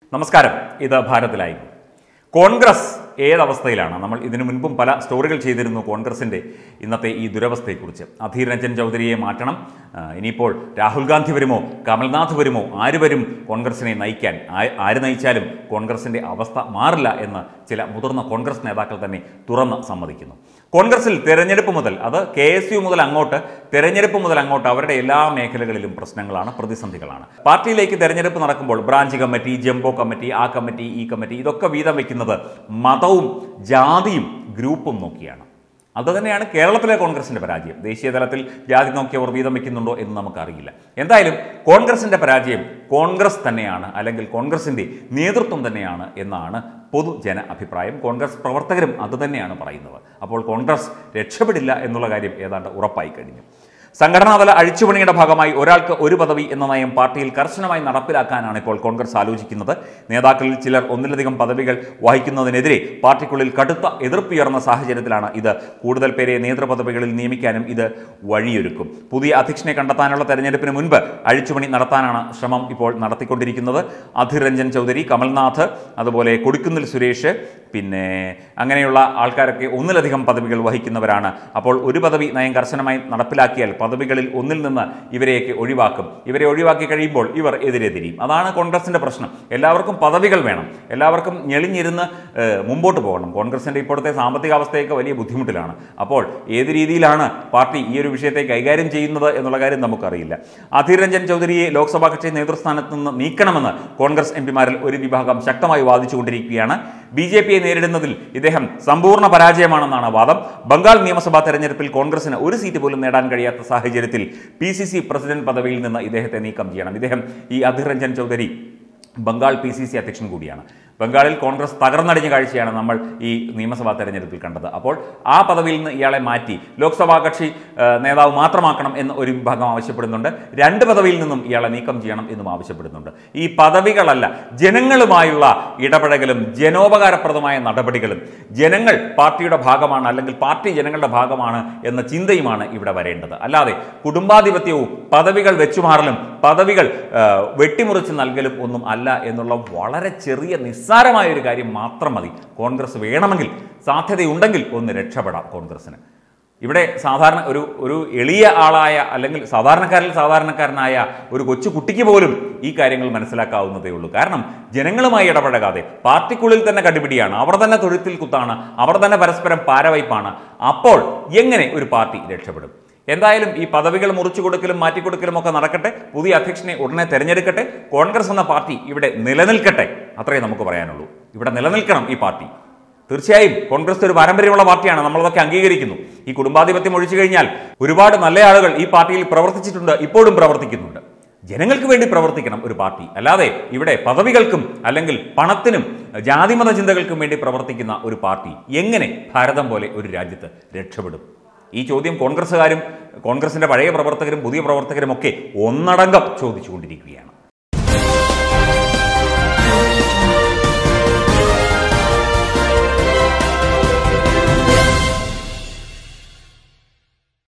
നമസ്കാരം ഇത് ഭാരതിലായി കോൺഗ്രസ് ഏതവസ്ഥയിലാണ് നമ്മൾ ഇതിനു മുൻപും പല സ്റ്റോറികൾ ചെയ്തിരുന്നു കോൺഗ്രസിൻ്റെ ഇന്നത്തെ ഈ ദുരവസ്ഥയെക്കുറിച്ച് അധീർ രഞ്ജൻ ചൗധരിയെ മാറ്റണം ആ, ഇനിയിപ്പോൾ രാഹുൽ ഗാന്ധി വരുമോ കമൽനാഥ് വരുമോ ആര് വരും കോൺഗ്രസിനെ നയിക്കാൻ ആ- ആര് നയിച്ചാലും കോൺഗ്രസിൻ്റെ അവസ്ഥ മാറില്ല എന്ന് ചില മുതിർന്ന കോൺഗ്രസ് നേതാക്കൾ തന്നെ തുറന്ന് സമ്മതിക്കുന്നു കോൺഗ്രസിൽ തെരഞ്ഞെടുപ്പ് മുതൽ അത് കെ എസ് യു മുതൽ അങ്ങോട്ട് തെരഞ്ഞെടുപ്പ് മുതൽ അങ്ങോട്ട് അവരുടെ എല്ലാ മേഖലകളിലും പ്രശ്നങ്ങളാണ് പ്രതിസന്ധികളാണ് പാർട്ടിയിലേക്ക് തെരഞ്ഞെടുപ്പ് നടക്കുമ്പോൾ ബ്രാഞ്ച് കമ്മിറ്റി ജംബോ കമ്മിറ്റി ആ കമ്മിറ്റി ഈ കമ്മിറ്റി ഇതൊക്കെ വീതം വെക്കുന്നത് മതവും ജാതിയും ഗ്രൂപ്പും നോക്കിയാണ് അതുതന്നെയാണ് കേരളത്തിലെ കോൺഗ്രസിന്റെ പരാജയം ദേശീയ തലത്തിൽ ജാതി നോക്കിയവർ വീതം വെക്കുന്നുണ്ടോ എന്ന് നമുക്കറിയില്ല എന്തായാലും കോൺഗ്രസിന്റെ പരാജയം കോൺഗ്രസ് തന്നെയാണ് അല്ലെങ്കിൽ കോൺഗ്രസിന്റെ നേതൃത്വം തന്നെയാണ് എന്നാണ് പൊതുജന അഭിപ്രായം കോൺഗ്രസ് പ്രവർത്തകരും അതുതന്നെയാണ് പറയുന്നത് അപ്പോൾ കോൺഗ്രസ് രക്ഷപ്പെടില്ല എന്നുള്ള കാര്യം ഏതാണ്ട് ഉറപ്പായി കഴിഞ്ഞു സംഘടനാതല അഴിച്ചുപണിയുടെ ഭാഗമായി ഒരാൾക്ക് ഒരു പദവി എന്ന നയം പാർട്ടിയിൽ കർശനമായി നടപ്പിലാക്കാനാണ് ഇപ്പോൾ കോൺഗ്രസ് ആലോചിക്കുന്നത് നേതാക്കളിൽ ചിലർ ഒന്നിലധികം പദവികൾ വഹിക്കുന്നതിനെതിരെ പാർട്ടിക്കുള്ളിൽ കടുത്ത എതിർപ്പുയർന്ന സാഹചര്യത്തിലാണ് ഇത് കൂടുതൽ പേരെ നേതൃപദവികളിൽ നിയമിക്കാനും ഇത് വഴിയൊരുക്കും പുതിയ അധ്യക്ഷനെ കണ്ടെത്താനുള്ള തെരഞ്ഞെടുപ്പിന് മുൻപ് അഴിച്ചുപണി നടത്താനാണ് ശ്രമം ഇപ്പോൾ നടത്തിക്കൊണ്ടിരിക്കുന്നത് അധിർ രഞ്ജൻ ചൗധരി കമൽനാഥ് അതുപോലെ കൊടിക്കുന്നിൽ സുരേഷ് പിന്നെ അങ്ങനെയുള്ള ആൾക്കാരൊക്കെ ഒന്നിലധികം പദവികൾ വഹിക്കുന്നവരാണ് അപ്പോൾ ഒരു പദവി നയം കർശനമായി നടപ്പിലാക്കിയാൽ പദവികളിൽ ഒന്നിൽ നിന്ന് ഇവരെയൊക്കെ ഒഴിവാക്കും ഇവരെ ഒഴിവാക്കി കഴിയുമ്പോൾ ഇവർ എതിരെ തിരിയും അതാണ് കോൺഗ്രസിന്റെ പ്രശ്നം എല്ലാവർക്കും പദവികൾ വേണം എല്ലാവർക്കും ഞെളിഞ്ഞിരുന്ന് ഏഹ്, മുമ്പോട്ട് പോകണം കോൺഗ്രസിന്റെ ഇപ്പോഴത്തെ സാമ്പത്തിക അവസ്ഥയൊക്കെ വലിയ ബുദ്ധിമുട്ടിലാണ് അപ്പോൾ ഏത് രീതിയിലാണ് പാർട്ടി ഈ ഒരു വിഷയത്തെ കൈകാര്യം ചെയ്യുന്നത് എന്നുള്ള കാര്യം നമുക്കറിയില്ല അധീർ രഞ്ജൻ ചൗധരിയെ ലോക്സഭാ കക്ഷി നേതൃസ്ഥാനത്ത് നിന്ന് നീക്കണമെന്ന് കോൺഗ്രസ് എം പിമാരിൽ ഒരു വിഭാഗം ശക്തമായി വാദിച്ചുകൊണ്ടിരിക്കുകയാണ് ബി ജെ പിയെ നേരിടുന്നതിൽ ഇദ്ദേഹം സമ്പൂർണ്ണ പരാജയമാണെന്നാണ് വാദം ബംഗാൾ നിയമസഭാ തെരഞ്ഞെടുപ്പിൽ കോൺഗ്രസിന് ഒരു സീറ്റ് പോലും നേടാൻ കഴിയാത്ത സാഹചര്യത്തിൽ പി സി സി പ്രസിഡന്റ് പദവിയിൽ നിന്ന് ഇദ്ദേഹത്തെ നീക്കം ചെയ്യണം ഇദ്ദേഹം ഈ Adhir Ranjan Chowdhury Bengal P C C അധ്യക്ഷൻ കൂടിയാണ് ബംഗാളിൽ കോൺഗ്രസ് തകർന്നടിഞ്ഞ കാഴ്ചയാണ് നമ്മൾ ഈ നിയമസഭാ തെരഞ്ഞെടുപ്പിൽ കണ്ടത് അപ്പോൾ ആ പദവിയിൽ നിന്ന് ഇയാളെ മാറ്റി ലോക്സഭാ കക്ഷി ആ, നേതാവ് മാത്രമാക്കണം എന്ന് ഒരു വിഭാഗം ആവശ്യപ്പെടുന്നുണ്ട് രണ്ട് പദവിയിൽ നിന്നും ഇയാളെ നീക്കം ചെയ്യണം എന്നും ആവശ്യപ്പെടുന്നുണ്ട് ഈ പദവികളല്ല ജനങ്ങളുമായുള്ള ഇടപെടലും ജനോപകാരപ്രദമായ നടപടികളും ജനങ്ങൾ പാർട്ടിയുടെ ഭാഗമാണ് അല്ലെങ്കിൽ പാർട്ടി ജനങ്ങളുടെ ഭാഗമാണ് എന്ന ചിന്തയുമാണ് ഇവിടെ വരേണ്ടത് അല്ലാതെ കുടുംബാധിപത്യവും പദവികൾ വെച്ചുമാറലും പദവികൾ ആ, വെട്ടിമുറിച്ച് നൽകലും ഒന്നും അല്ല എന്നുള്ള വളരെ ചെറിയ നിസ്സാരമായ ഒരു കാര്യം മാത്രം മതി കോൺഗ്രസ് വേണമെങ്കിൽ സാധ്യതയുണ്ടെങ്കിൽ ഒന്ന് രക്ഷപ്പെടാം കോൺഗ്രസിന് ഇവിടെ സാധാരണ ഒരു ഒരു എളിയ ആളായ അല്ലെങ്കിൽ സാധാരണക്കാരിൽ സാധാരണക്കാരനായ ഒരു കൊച്ചു കുട്ടിക്ക് പോലും ഈ കാര്യങ്ങൾ മനസ്സിലാക്കാവുന്നതേ ഉള്ളൂ കാരണം ജനങ്ങളുമായി ഇടപഴകാതെ പാർട്ടിക്കുള്ളിൽ തന്നെ കടിപിടിയാണ് അവർ തന്നെ തൊഴുത്തിൽ കുത്താണ് അവർ തന്നെ പരസ്പരം പാരവയ്പ്പാണ് അപ്പോൾ എങ്ങനെ ഒരു പാർട്ടി രക്ഷപ്പെടും എന്തായാലും ഈ പദവികൾ മുറിച്ചു കൊടുക്കലും മാറ്റിക്കൊടുക്കലും ഒക്കെ നടക്കട്ടെ പുതിയ അധ്യക്ഷനെ ഉടനെ തെരഞ്ഞെടുക്കട്ടെ കോൺഗ്രസ് എന്ന പാർട്ടി ഇവിടെ നിലനിൽക്കട്ടെ അത്രേ നമുക്ക് പറയാനുള്ളൂ ഇവിടെ നിലനിൽക്കണം ഈ പാർട്ടി തീർച്ചയായും കോൺഗ്രസ് ഒരു പാരമ്പര്യമുള്ള പാർട്ടിയാണ് നമ്മളതൊക്കെ അംഗീകരിക്കുന്നു ഈ കുടുംബാധിപത്യം ഒഴിച്ചു കഴിഞ്ഞാൽ ഒരുപാട് നല്ല ആളുകൾ ഈ പാർട്ടിയിൽ പ്രവർത്തിച്ചിട്ടുണ്ട് ഇപ്പോഴും പ്രവർത്തിക്കുന്നുണ്ട് ജനങ്ങൾക്ക് വേണ്ടി പ്രവർത്തിക്കണം ഒരു പാർട്ടി അല്ലാതെ ഇവിടെ പദവികൾക്കും അല്ലെങ്കിൽ പണത്തിനും ജാതിമത ചിന്തകൾക്കും വേണ്ടി പ്രവർത്തിക്കുന്ന ഒരു പാർട്ടി എങ്ങനെ ഭാരതം പോലെ ഒരു രാജ്യത്ത് രക്ഷപ്പെടും ഈ ചോദ്യം കോൺഗ്രസ്സുകാരും കോൺഗ്രസിന്റെ പഴയ പ്രവർത്തകരും പുതിയ പ്രവർത്തകരും ഒക്കെ ഒന്നടങ്കം ചോദിച്ചുകൊണ്ടിരിക്കുകയാണ്